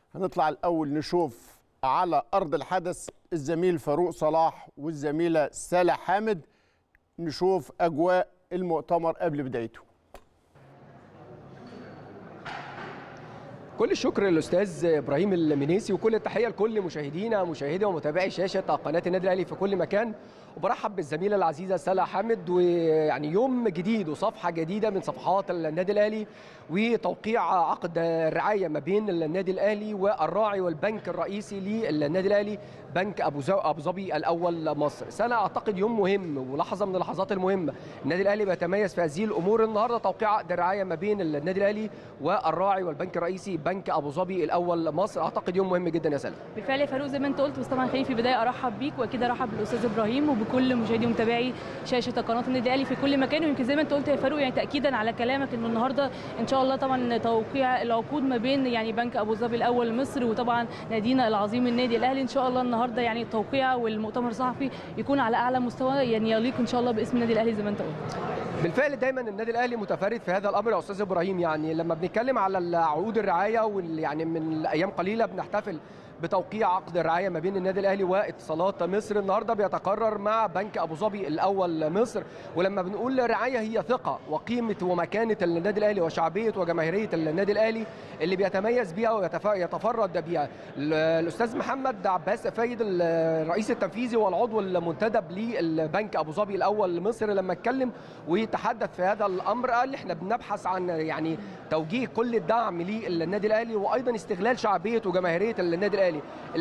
هنطلع الاول نشوف على ارض الحدث الزميل فاروق صلاح والزميله سالة حامد نشوف اجواء المؤتمر قبل بدايته كل الشكر للاستاذ ابراهيم المنيسي وكل التحيه لكل مشاهدينا مشاهدي ومتابعي شاشه قناه النادي الاهلي في كل مكان وبرحب بالزميله العزيزه سلا حامد ويعني يوم جديد وصفحه جديده من صفحات النادي الاهلي وتوقيع عقد الرعايه ما بين النادي الاهلي والراعي والبنك الرئيسي للنادي الاهلي بنك ابو ابو ظبي الاول مصر سنه اعتقد يوم مهم ولحظه من اللحظات المهمه النادي الاهلي بيتميز في هذه الامور النهارده توقيع عقد الرعايه ما بين النادي الاهلي والراعي والبنك الرئيسي بنك ابو ظبي الاول مصر اعتقد يوم مهم جدا يا سلمى بالفعل يا فاروق زي ما انت قلت بس طبعا خليني في البدايه ارحب بيك واكيد ارحب بالاستاذ ابراهيم وبكل مشاهدي ومتابعي شاشه قناه النادي الاهلي في كل مكان ويمكن زي ما انت قلت يا فاروق يعني تاكيدا على كلامك انه النهارده ان شاء الله طبعا توقيع العقود ما بين يعني بنك ابو ظبي الاول مصر وطبعا نادينا العظيم النادي الاهلي ان شاء الله النهارده يعني التوقيع والمؤتمر الصحفي يكون على اعلى مستوى يعني يليق ان شاء الله باسم النادي الاهلي زي ما انت قلت بالفعل دايما النادي الاهلي متفرد في هذا الامر يا استاذ ابراهيم يعني لما بنتكلم على عقود الرعايه يعني من ايام قليله بنحتفل بتوقيع عقد الرعايه ما بين النادي الاهلي واتصالات مصر النهارده بيتقرر مع بنك ابو ظبي الاول مصر ولما بنقول رعايه هي ثقه وقيمه ومكانه النادي الاهلي وشعبيه وجماهيريه النادي الاهلي اللي بيتميز بيها ويتفرد بيها الاستاذ محمد عباس فايد الرئيس التنفيذي والعضو المنتدب للبنك ابو ظبي الاول مصر لما اتكلم ويتحدث في هذا الامر قال احنا بنبحث عن يعني توجيه كل الدعم للنادي الاهلي وايضا استغلال شعبيه وجماهيريه النادي الاهلي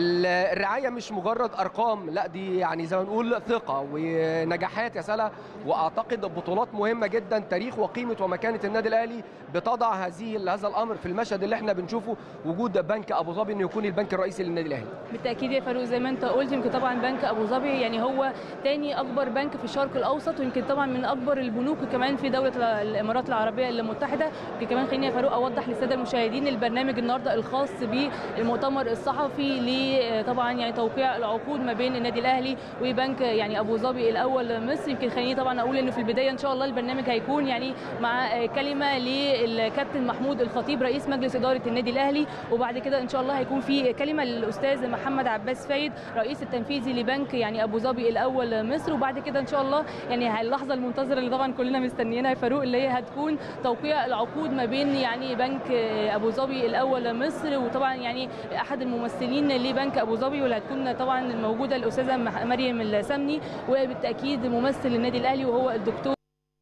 الرعايه مش مجرد ارقام لا دي يعني زي ما نقول ثقه ونجاحات يا سلا واعتقد بطولات مهمه جدا تاريخ وقيمه ومكانه النادي الاهلي بتضع هذه هذا الامر في المشهد اللي احنا بنشوفه وجود بنك ابو ظبي انه يكون البنك الرئيسي للنادي الاهلي بالتاكيد يا فاروق زي ما انت قلت يمكن طبعا بنك ابو ظبي يعني هو ثاني اكبر بنك في الشرق الاوسط ويمكن طبعا من اكبر البنوك كمان في دوله الامارات العربيه المتحده كمان خليني يا فاروق اوضح للساده المشاهدين البرنامج النهارده الخاص بالمؤتمر الصحفي في طبعا يعني توقيع العقود ما بين النادي الاهلي وبنك يعني ابو ظبي الاول مصر يمكن خليني طبعا اقول انه في البدايه ان شاء الله البرنامج هيكون يعني مع كلمه للكابتن محمود الخطيب رئيس مجلس اداره النادي الاهلي وبعد كده ان شاء الله هيكون في كلمه للاستاذ محمد عباس فايد رئيس التنفيذي لبنك يعني ابو ظبي الاول مصر وبعد كده ان شاء الله يعني اللحظه المنتظره اللي طبعا كلنا مستنيينها يا فاروق اللي هي هتكون توقيع العقود ما بين يعني بنك ابو ظبي الاول مصر وطبعا يعني احد الممثلين لبنك ابو ظبي واللي هتكون طبعا موجوده الاستاذه مريم السمني وبالتاكيد ممثل النادي الاهلي وهو الدكتور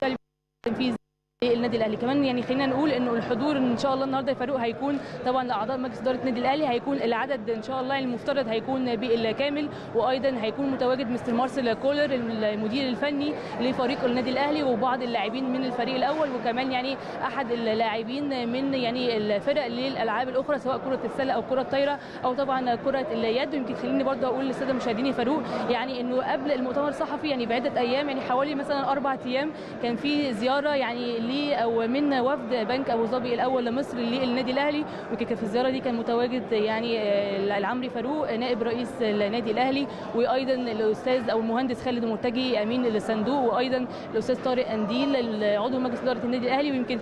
التنفيذي النادي الاهلي كمان يعني خلينا نقول انه الحضور ان شاء الله النهارده يا فاروق هيكون طبعا لاعضاء مجلس اداره النادي الاهلي هيكون العدد ان شاء الله المفترض هيكون بالكامل وايضا هيكون متواجد مستر مارسيل كولر المدير الفني لفريق النادي الاهلي وبعض اللاعبين من الفريق الاول وكمان يعني احد اللاعبين من يعني الفرق للالعاب الاخرى سواء كره السله او كره الطايره او طبعا كره اليد ويمكن خليني برضه اقول للساده المشاهدين يا فاروق يعني انه قبل المؤتمر الصحفي يعني بعده ايام يعني حوالي مثلا اربع ايام كان في زياره يعني لي او من وفد بنك ابو ظبي الاول لمصر للنادي الاهلي وكان في الزياره دي كان متواجد يعني العمري فاروق نائب رئيس النادي الاهلي وايضا الاستاذ او المهندس خالد المرتجي امين الصندوق وايضا الاستاذ طارق انديل عضو مجلس اداره النادي الاهلي ويمكن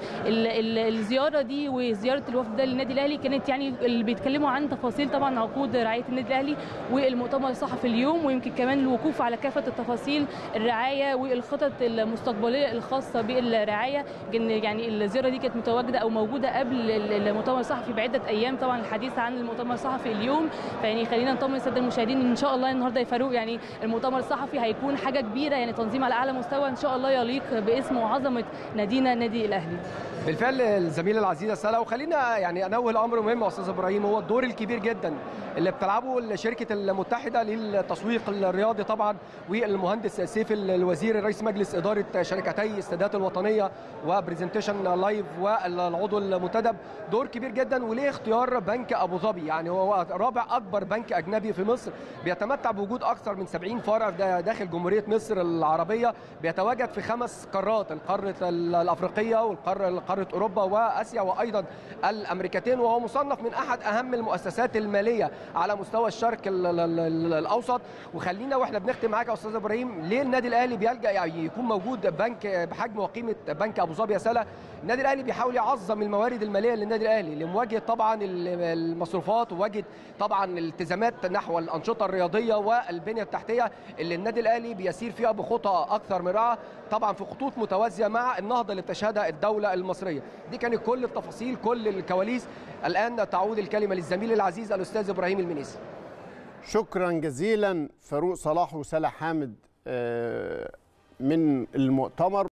الزياره دي وزياره الوفد ده للنادي الاهلي كانت يعني اللي بيتكلموا عن تفاصيل طبعا عقود رعايه النادي الاهلي والمؤتمر الصحفي اليوم ويمكن كمان الوقوف على كافه التفاصيل الرعايه والخطط المستقبليه الخاصه بالرعايه يعني الزياره دي كانت متواجده او موجوده قبل المؤتمر الصحفي بعده ايام طبعا الحديث عن المؤتمر الصحفي اليوم فيعني خلينا نطمن الساده المشاهدين ان شاء الله النهارده يا فاروق يعني المؤتمر الصحفي هيكون حاجه كبيره يعني تنظيم على اعلى مستوى ان شاء الله يليق باسم وعظمه نادينا النادي الاهلي بالفعل الزميله العزيزه سلا وخلينا يعني انوه الامر مهم يا استاذ ابراهيم هو الدور الكبير جدا اللي بتلعبه الشركه المتحده للتسويق الرياضي طبعا والمهندس سيف الوزير رئيس مجلس اداره شركتي السادات الوطنيه وبرزنتيشن لايف والعضو المنتدب دور كبير جدا وليه اختيار بنك ابو ظبي يعني هو رابع اكبر بنك اجنبي في مصر بيتمتع بوجود اكثر من 70 فرع داخل جمهوريه مصر العربيه بيتواجد في خمس قارات القاره الافريقيه والقاره قاره اوروبا واسيا وايضا الامريكتين وهو مصنف من احد اهم المؤسسات الماليه على مستوى الشرق ال- ال- ال- الاوسط وخلينا واحنا بنختم معاك يا استاذ ابراهيم ليه النادي الاهلي بيلجا يعني يكون موجود بنك بحجم وقيمه بنك ابو ظبي يا سلا النادي الاهلي بيحاول يعظم الموارد الماليه للنادي الاهلي لمواجهه طبعا ال- المصروفات ومواجهه طبعا الالتزامات نحو الانشطه الرياضيه والبنيه التحتيه اللي النادي الاهلي بيسير فيها بخطى اكثر من رائعه طبعا في خطوط متوازيه مع النهضه اللي بتشهدها الدوله المصريه دي كانت كل التفاصيل كل الكواليس الان تعود الكلمه للزميل العزيز الاستاذ ابراهيم المنيسي شكرا جزيلا فاروق صلاح وسلا حامد آه، من المؤتمر